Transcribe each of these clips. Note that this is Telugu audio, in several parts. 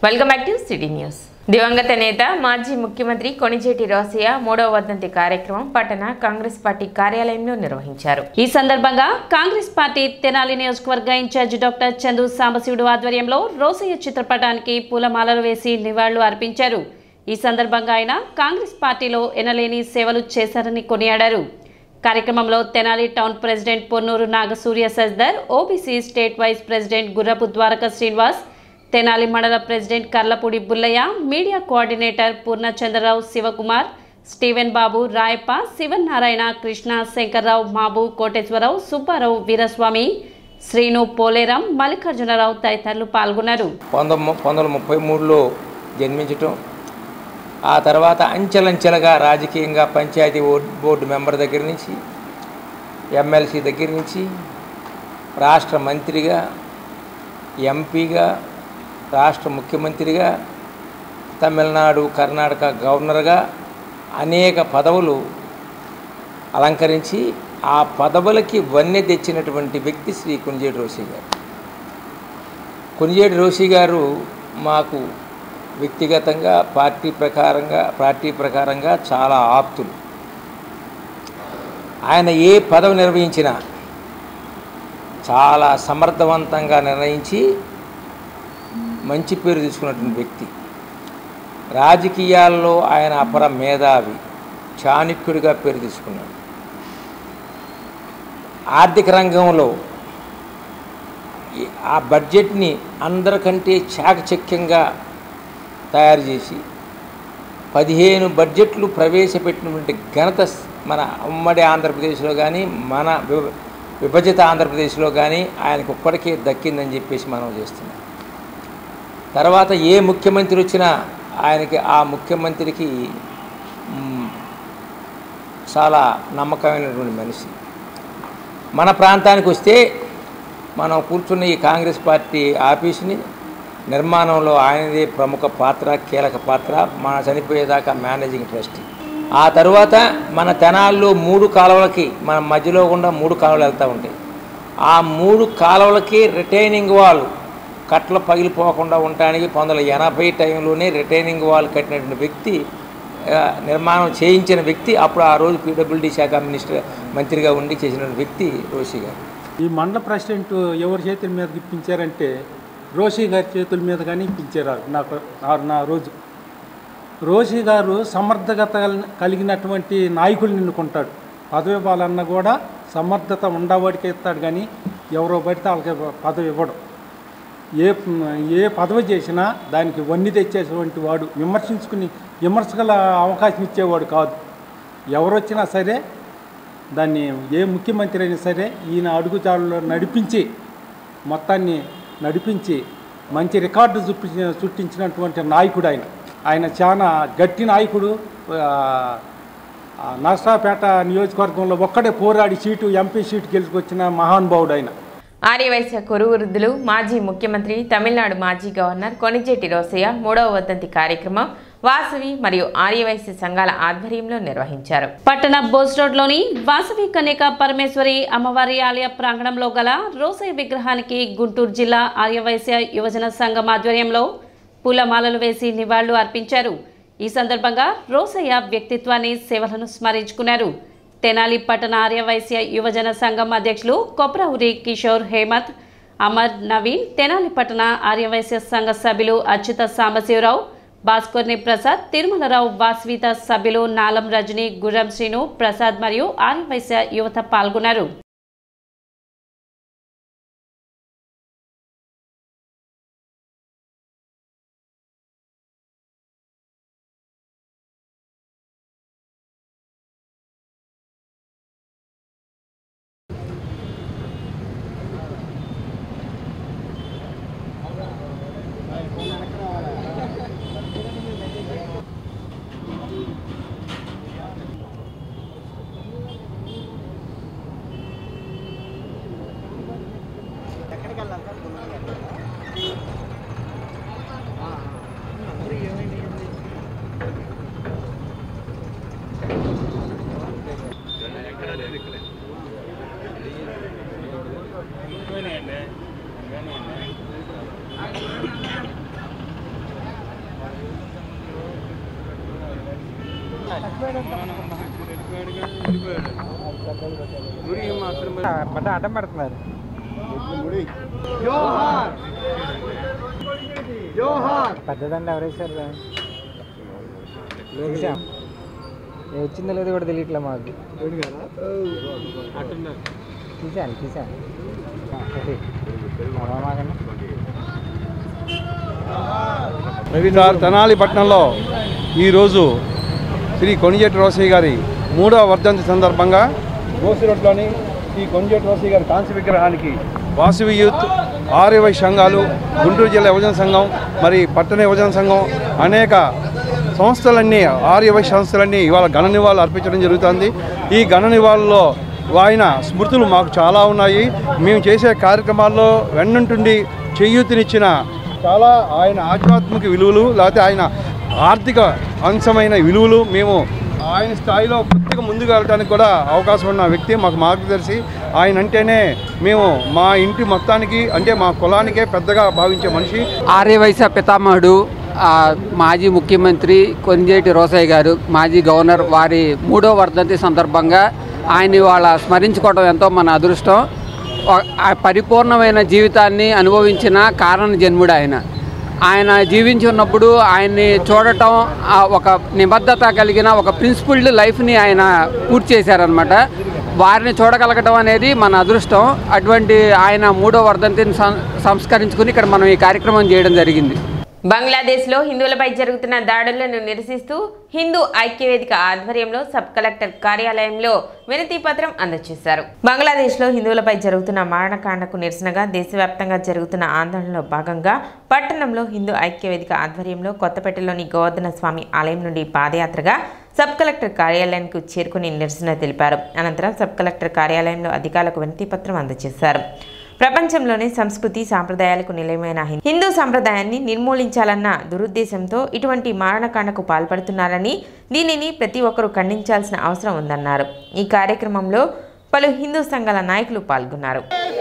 welcome back to city news దివంగత నేత మాజీ ముఖ్యమంత్రి కొణిజేటి రోసయ్య మూడవ వర్ధంతి కార్యక్రమం పట్టణ కాంగ్రెస్ పార్టీ కార్యాలయంలో నిర్వహించారు ఈ సందర్భంగా కాంగ్రెస్ పార్టీ తెనాలి నియోజకవర్గ ఇన్ఛార్జి డాక్టర్ చందు సాంబశివుడు ఆధ్వర్యంలో రోసయ్య చిత్రపటానికి పూలమాలలు వేసి నివాళులు అర్పించారు ఈ సందర్భంగా ఆయన కాంగ్రెస్ పార్టీలో ఎనలేని సేవలు చేశారని కొనియాడారు కార్యక్రమంలో Tenali town president Ponnuru Nagasurya Sajdar OBC state vice president Gurrapu Dwaraka Srinivas Tenali mandal president Karlapudi Bullaiah media coordinator Purnachandrarao Sivakumar Steven Babu Rayappa Sivanarayana Krishna Sankararao Mabu Koteswararao Subbarao Veeraswamy Srinu Poleram Mallikarjunarao తదితరులు పాల్గొన్నారు పంతొమ్మిది పంతొమ్మిది ముప్పై మూడులో జన్మించటం ఆ తర్వాత అంచెలంచెలుగా రాజకీయంగా పంచాయతీ ఓ- బోర్డు మెంబర్ దగ్గర నుంచి ఎమ్మెల్సీ దగ్గర నుంచి రాష్ట్ర మంత్రిగా ఎంపీగా రాష్ట్ర ముఖ్యమంత్రిగా తమిళనాడు కర్ణాటక గవర్నర్గా అనేక పదవులు అలంకరించి ఆ పదవులకి వన్నె తెచ్చినటువంటి వ్యక్తి శ్రీ కుంజేటి రోషి గారు కొనిజేటి రోషి గారు మాకు వ్యక్తిగతంగా పార్టీ ప్రకారంగా పార్టీ ప్రకారంగా చాలా ఆప్తులు ఆయన ఏ పదవి నిర్వహించినా చాలా సమర్థవంతంగా నిర్ణయించి మంచి పేరు తీసుకున్నటువంటి వ్యక్తి రాజకీయాల్లో ఆయన అపర మేధావి చాణక్యుడిగా పేరు తీసుకున్నాడు ఆర్థిక రంగంలో ఈ- ఆ బడ్జెట్ని అందరికంటే చాకచక్యంగా తయారు చేసి పదిహేను బడ్జెట్లు ప్రవేశపెట్టినటువంటి ఘనత స్- మన ఉమ్మడి ఆంధ్రప్రదేశ్లో కానీ మన విభ- విభజిత ఆంధ్రప్రదేశ్లో కానీ ఆయనకు ఒక్కడికే దక్కిందని చెప్పేసి మనం చేస్తున్నాం తర్వాత ఏ ముఖ్యమంత్రి వచ్చినా ఆయనకి ఆ ముఖ్యమంత్రికి మ్, చాలా నమ్మకమైనటువంటి మనిషి మన ప్రాంతానికి వస్తే మనం కూర్చున్న ఈ కాంగ్రెస్ పార్టీ ఆఫీసుని నిర్మాణంలో ఆయనదే ప్రముఖ పాత్ర కీలక పాత్ర మన చనిపోయేదాకా మేనేజింగ్ ట్రస్టీ ఆ తర్వాత మన తెనాల్లో మూడు కాలువలకి మన మధ్యలో గుండా మూడు కాలువలు వెళ్తూ ఉంటాయి ఆ మూడు కాలువలకి రిటైనింగ్ వాల్ కట్టలు పగిలిపోకుండా ఉండటానికి పంతొమ్మిది వందల ఎనభై టైంలోనే రిటైనింగ్ వాల్ కట్టినటువంటి వ్యక్తి ఆ, నిర్మాణం చేయించిన వ్యక్తి అప్పుడు ఆ రోజు పీడబ్ల్యూడీ శాఖ మినిస్టర్ మంత్రిగా ఉండి చేసిన వ్యక్తి రోషి గారు ఈ మండల ప్రెసిడెంట్ ఎవరి చేతుల మీద ఇప్పించారంటే రోషి గారి చేతుల మీద కానీ ఇప్పించారు నాకు ఆ- నా రోజు రోషి గారు సమర్థగత కలిగినటువంటి నాయకుల్ని ఎన్నుకుంటాడు పదవి ఇవ్వాలన్నా కూడా సమర్థత ఉండవాడికి ఇస్తాడు కానీ ఎవరో పడితే వాళ్ళకి పదవి ఇవ్వడం ఏ ఏ పదవి చేసినా దానికి వన్ని తెచ్చేటువంటి వాడు విమర్శించుకుని విమర్శగల అవకాశం ఇచ్చేవాడు కాదు ఎవరు వచ్చినా సరే దాన్ని ఏ ముఖ్యమంత్రి అయినా సరే ఈయన అడుగుజాడలో నడిపించి మొత్తాన్ని నడిపించి మంచి రికార్డు చూపి సృష్టించినటువంటి నాయకుడు ఆయన ఆయన చాలా గట్టి నాయకుడు ఆ, ఆ నర్సాపేట నియోజకవర్గంలో ఒక్కడే పోరాడి సీటు ఎంపీ సీటు గెలుచుకొచ్చిన మహానుభావుడు ఆయన ఆర్యవైశ్య కురువృద్ధులు మాజీ ముఖ్యమంత్రి తమిళనాడు మాజీ గవర్నర్ కొణిజేటి రోసయ్య మూడవ వర్ధంతి కార్యక్రమం వాసవి మరియు ఆర్యవైశ్య సంఘాల ఆధ్వర్యంలో నిర్వహించారు పట్టణ బోస్ రోడ్లోని వాసవి కన్యక పరమేశ్వరి అమ్మవారి ఆలయ ప్రాంగణంలో గల రోసయ్య విగ్రహానికి గుంటూరు జిల్లా ఆర్యవైశ్య యువజన సంఘం ఆధ్వర్యంలో పూలమాలలు వేసి నివాళులు అర్పించారు ఈ సందర్భంగా రోసయ్య వ్యక్తిత్వాన్ని సేవలను స్మరించుకున్నారు తెనాలి పట్టణ ఆర్యవైశ్య యువజన సంఘం అధ్యక్షులు కొప్రవురి కిషోర్ హేమత్ అమర్ నవీన్ తెనాలి పట్టణ ఆర్యవైశ్య సంఘ సభ్యులు అచ్యుత సాంబశివరావు భాస్కర్ని ప్రసాద్ తిరుమలరావు వాస్విత సభ్యులు నాలం రజని గుర్రం శ్రీను ప్రసాద్ మరియు ఆర్యవైశ్య యువత పాల్గొన్నారు పడ్డ అడ్డం పడుతున్నారు పెద్దదండి ఎవరేసారు చూసాం ఏ వచ్చిందో లేదో కూడా తెలియట్లే మాకు తీసాను తీసాను సార్ తెనాలి పట్టణంలో ఈరోజు శ్రీ కొనిజేటి రోసయ్య గారి మూడవ వర్ధంతి సందర్భంగా రోసి రోడ్లోని శ్రీ కొనిజేటి రోసయ్య గారి కాంస్య విగ్రహానికి వాసవి యూత్ ఆర్యవై సంఘాలు గుంటూరు జిల్లా యువజన సంఘం మరి పట్టణ యువజన సంఘం అనేక సంస్థలన్నీ ఆర్యవై సంస్థలన్నీ ఇవాళ ఘన నివాళులు అర్పించడం జరుగుతుంది ఈ ఘన నివాళుల్లో ఆయన స్మృతులు మాకు చాలా ఉన్నాయి మేము చేసే కార్యక్రమాల్లో వెన్నంటుండి చేయూతినిచ్చిన చాలా ఆయన ఆధ్యాత్మిక విలువలు లేకపోతే ఆయన ఆర్థిక అంశమైన విలువలు మేము ఆయన స్థాయిలో కొద్దిగా ముందుకు వెళ్ళడానికి కూడా అవకాశం ఉన్న వ్యక్తి మాకు మార్గదర్శి ఆయన అంటేనే మేము మా ఇంటి మొత్తానికి అంటే మా కులానికే పెద్దగా భావించే మనిషి ఆర్యవైశ్య పితామహుడు ఆ, మాజీ ముఖ్యమంత్రి కొంజేటి రోసయ్య గారు మాజీ గవర్నర్ వారి మూడో వర్ధంతి సందర్భంగా ఆయన వాళ్ళ స్మరించుకోవడం ఎంతో మన అదృష్టం ఒక- ఆ పరిపూర్ణమైన జీవితాన్ని అనుభవించిన కారణ జన్ముడు ఆయన ఆయన జీవించి ఉన్నప్పుడు ఆయన్ని చూడటం ఆ ఒక నిబద్ధత కలిగిన ఒక ప్రిన్సిపుల్డ్ లైఫ్ని ఆయన పూర్తి చేశారనమాట వారిని చూడగలగడం అనేది మన అదృష్టం అటువంటి ఆయన మూడో వర్ధంతిని సం- సంస్కరించుకుని ఇక్కడ మనం ఈ కార్యక్రమం చేయడం జరిగింది బంగ్లాదేశ్లో హిందువులపై జరుగుతున్న దాడులను నిరసిస్తూ హిందూ ఐక్యవేదిక ఆధ్వర్యంలో సబ్ కలెక్టర్ కార్యాలయంలో వినతి పత్రం అందజేశారు బంగ్లాదేశ్లో హిందువులపై జరుగుతున్న మారణకాండకు నిరసనగా దేశవ్యాప్తంగా జరుగుతున్న ఆందోళనలో భాగంగా పట్టణంలో హిందూ ఐక్యవేదిక ఆధ్వర్యంలో కొత్తపేటలోని గోవర్ధన స్వామి ఆలయం నుండి పాదయాత్రగా సబ్ కలెక్టర్ కార్యాలయానికి చేరుకుని నిరసన తెలిపారు అనంతరం సబ్ కలెక్టర్ కార్యాలయంలో అధికారులకు వినతి పత్రం అందజేశారు ప్రపంచంలోనే సంస్కృతి సాంప్రదాయాలకు నిలయమైన హిం- హిందూ సంప్రదాయాన్ని నిర్మూలించాలన్న దురుద్దేశంతో ఇటువంటి మారణకాండకు పాల్పడుతున్నారని దీనిని ప్రతి ఒక్కరూ ఖండించాల్సిన అవసరం ఉందన్నారు ఈ కార్యక్రమంలో పలు హిందూ సంఘాల నాయకులు పాల్గొన్నారు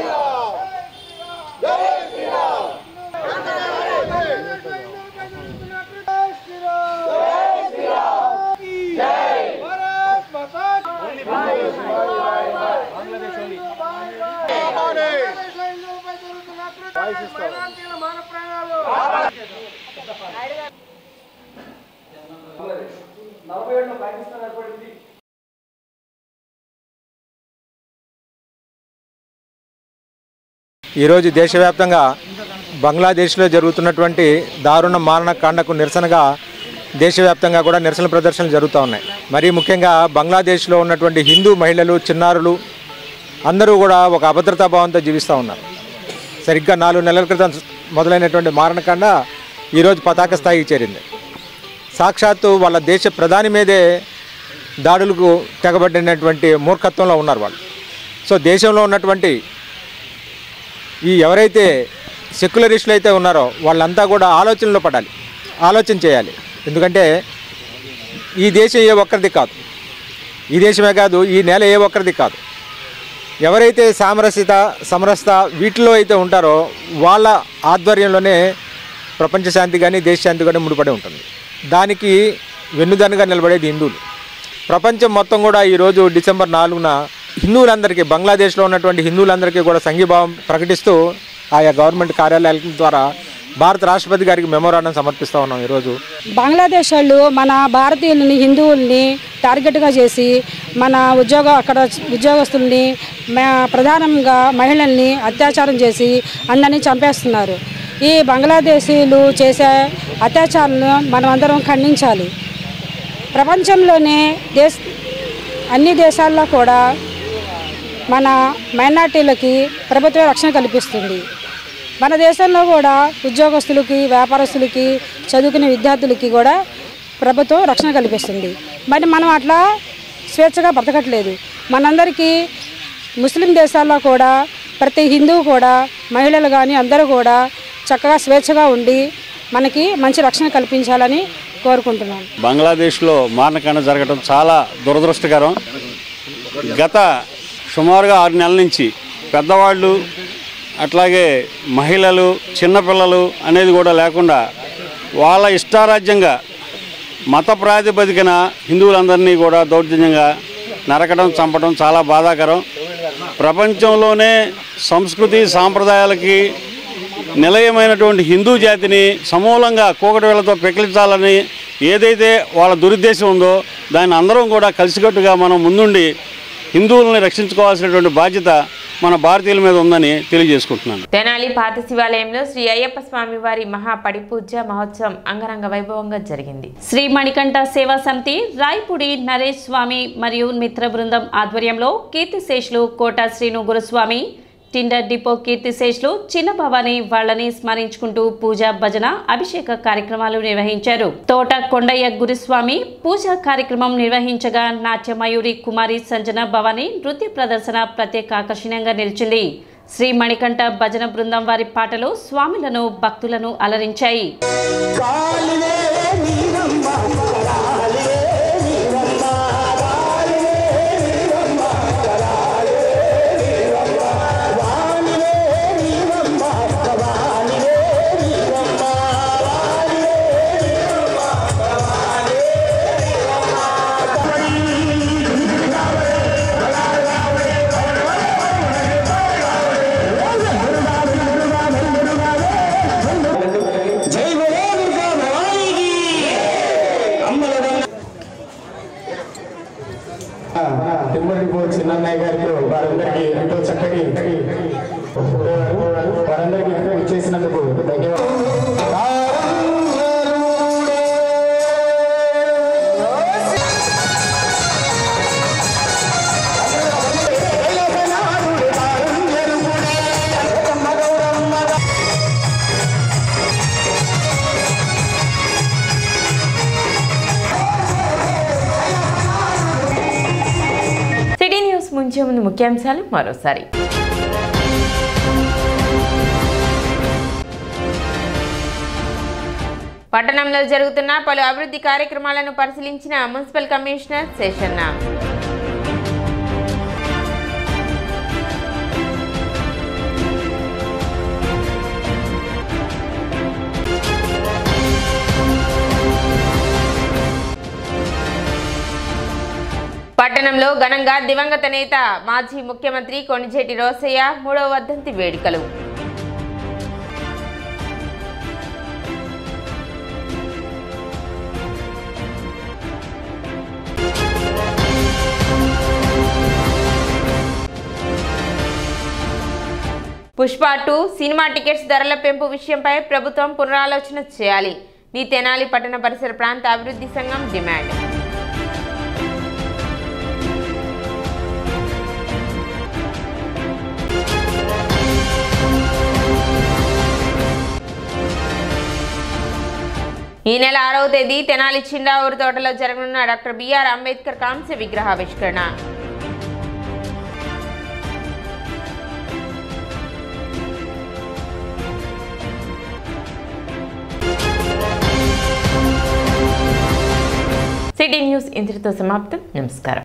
ఈరోజు దేశవ్యాప్తంగా బంగ్లాదేశ్లో జరుగుతున్నటువంటి దారుణ మారణకాండకు నిరసనగా దేశవ్యాప్తంగా కూడా నిరసన ప్రదర్శనలు జరుగుతూ ఉన్నాయి మరీ ముఖ్యంగా బంగ్లాదేశ్లో ఉన్నటువంటి హిందూ మహిళలు చిన్నారులు అందరూ కూడా ఒక అభద్రతా భావంతో జీవిస్తూ ఉన్నారు సరిగ్గా నాలుగు నెలల క్రితం మొదలైనటువంటి మారణకాండ ఈరోజు పతాక స్థాయికి చేరింది సాక్షాత్తు వాళ్ళ దేశ ప్రధాని మీదే దాడులకు తెగబడినటువంటి మూర్ఖత్వంలో ఉన్నారు వాళ్ళు సో దేశంలో ఉన్నటువంటి ఈ ఎవరైతే సెక్యులరిస్టులు అయితే ఉన్నారో వాళ్ళంతా కూడా ఆలోచనలో పడాలి ఆలోచన చేయాలి ఎందుకంటే ఈ దేశం ఏ ఒక్కరిది కాదు ఈ దేశమే కాదు ఈ నేల ఏ ఒక్కరిది కాదు ఎవరైతే సామరస్యత సమరసత వీటిలో అయితే ఉంటారో వాళ్ళ ఆధ్వర్యంలోనే ప్రపంచ శాంతి కానీ దేశ శాంతి కానీ ముడిపడి ఉంటుంది దానికి వెన్నుదన్నుగా నిలబడేది హిందువులు ప్రపంచం మొత్తం కూడా ఈరోజు డిసెంబర్ నాలుగున హిందువులందరికీ బంగ్లాదేశ్లో ఉన్నటువంటి హిందువులందరికీ కూడా సంఘీభావం ప్రకటిస్తూ ఆయా గవర్నమెంట్ కార్యాలయాల ద్వారా భారత రాష్ట్రపతి గారికి మెమోరాండం సమర్పిస్తూ ఉన్నాం ఈరోజు బంగ్లాదేశ్ వాళ్ళు మన భారతీయులని హిందువుల్ని టార్గెట్గా చేసి మన ఉద్యోగ అక్కడ ఉద్యోగస్తుల్ని మ- ప్రధానంగా మహిళల్ని అత్యాచారం చేసి అందరినీ చంపేస్తున్నారు ఈ బంగ్లాదేశీయులు చేసే అత్యాచారాలను మనం అందరం ఖండించాలి ప్రపంచంలోనే దేశ అన్ని దేశాల్లో కూడా మన మైనార్టీలకి ప్రభుత్వ రక్షణ కల్పిస్తుంది మన దేశంలో కూడా ఉద్యోగస్తులకి వ్యాపారస్తులకి చదువుకునే విద్యార్థులకి కూడా ప్రభుత్వం రక్షణ కల్పిస్తుంది మరి మనం అట్లా స్వేచ్ఛగా బ్రతకట్లేదు మనందరికీ ముస్లిం దేశాల్లో కూడా ప్రతి హిందువు కూడా మహిళలు కానీ అందరూ కూడా చక్కగా స్వేచ్ఛగా ఉండి మనకి మంచి రక్షణ కల్పించాలని కోరుకుంటున్నాను బంగ్లాదేశ్లో మారణకాండ జరగడం చాలా దురదృష్టకరం గత సుమారుగా ఆరు నెలల నుంచి పెద్దవాళ్ళు అట్లాగే మహిళలు చిన్నపిల్లలు అనేది కూడా లేకుండా వాళ్ళ ఇష్టారాజ్యంగా మత ప్రాతిపదికన హిందువులందరినీ కూడా దౌర్జన్యంగా నరకడం చంపడం చాలా బాధాకరం ప్రపంచంలోనే సంస్కృతి సాంప్రదాయాలకి నిలయమైనటువంటి హిందూ జాతిని సమూలంగా కూకటి వేళ్లతో పెకిలించాలని ఏదైతే వాళ్ళ దురుద్దేశం ఉందో దాన్ని అందరం కూడా కలిసికట్టుగా మనం ముందుండి హిందువులని రక్షించుకోవాల్సినటువంటి బాధ్యత మన భారతీయుల మీద ఉందని తెలియజేసుకుంటున్నాను తెనాలి పాత శివాలయంలో శ్రీ అయ్యప్ప స్వామి వారి మహాపడిపూజ మహోత్సవం అంగరంగ వైభవంగా జరిగింది శ్రీ మణికంఠ సేవా సమితి రాయపూడి నరేష్ స్వామి మరియు మిత్ర బృందం ఆధ్వర్యంలో కీర్తిశేషులు కోట శ్రీను గురుస్వామి టిండర్ డిపో కీర్తిశేషులు చిన్న భవాని వాళ్ళని స్మరించుకుంటూ పూజ భజన అభిషేక కార్యక్రమాలు నిర్వహించారు తోట కొండయ్య గురుస్వామి పూజా కార్యక్రమం నిర్వహించగా నాట్యమయూరి కుమారి సంజన భవాని నృత్య ప్రదర్శన ప్రత్యేక ఆకర్షణీయంగా నిలిచింది శ్రీ మణికంఠ భజన బృందం వారి పాటలు స్వాములను భక్తులను అలరించాయి తిమ్మడిపో చిన్నన్నయ్య గారికి వారందరికీ ఎంతో చక్కటి వారందరికీ ఎంతో ఇచ్చేసినందుకు ధన్యవాదాలు సిటీ న్యూస్ ముంచే ముందు ముఖ్యాంశాలు మరోసారి పట్టణంలో జరుగుతున్న పలు అభివృద్ధి కార్యక్రమాలను పరిశీలించిన మున్సిపల్ కమిషనర్ శేషన్న పట్టణంలో ఘనంగా దివంగత నేత మాజీ ముఖ్యమంత్రి కొణిజేటి రోసయ్య మూడవ వర్ధంతి వేడుకలు పుష్ప టూ సినిమా టికెట్స్ ధరల పెంపు విషయంపై ప్రభుత్వం పునరాలోచన చేయాలి నీ తెనాలి పట్టణ పరిసర ప్రాంత అభివృద్ధి సంఘం డిమాండ్ ఈ నెల ఆరవ తేదీ తెనాలి చిండావూరు తోటలో జరగనున్న డాక్టర్ బిఆర్ అంబేద్కర్ కాంస్య విగ్రహావిష్కరణ సిటీ న్యూస్ ఇంతటితో సమాప్తం నమస్కారం